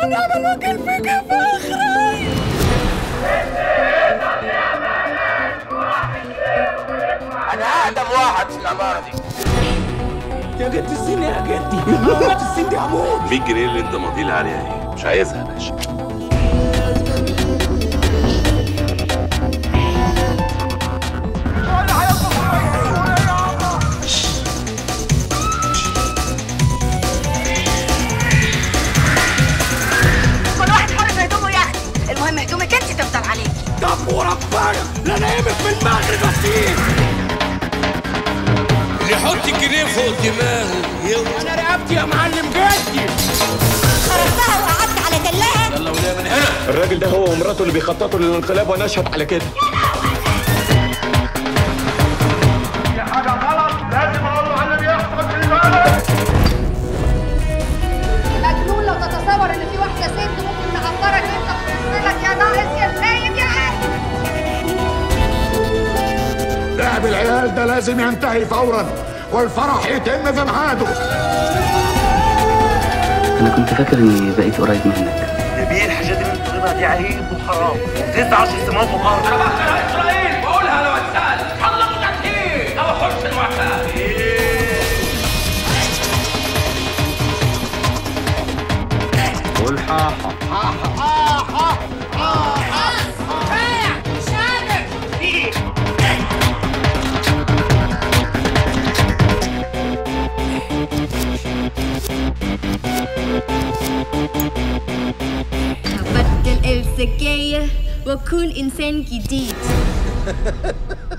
ونعمل وكيل فيك يا فخري انا اقدم واحد في العماره دي يا جد السن يا جدي مات السن دي هموت 100 جنيه اللي انت ماضي لي عليها ايه مش عايزها يا باشا كل واحد حر في هدومه يا اختي المهم هدومك انت تفضل عليكي طب وربنا لا نايمك في المغرب اصيل اللي يحط الجنيه فوق دماغه يوم انا رقبتي يا معلم جدي خرجتها وقعدت على تلاها الراجل ده هو ومراته اللي بيخططوا للانقلاب وانا اشهد على كده مجنون لو تتصور ان في واحده ست ممكن تعبرك انت تبصلك يا ناقص يا سايب يا اخي لعب العيال ده لازم ينتهي فورا والفرح يتم في ميعاده انا كنت فاكر اني بقيت قريب منك نبيل الحاجات اللي انت بتقولها دي عيب وحرام تسعة سماوات وارض انا بكره اسرائيل بقولها لو اتسال حلقوا تكتيك او حرص الوفاء هبدل السجاية واكون انسان جديد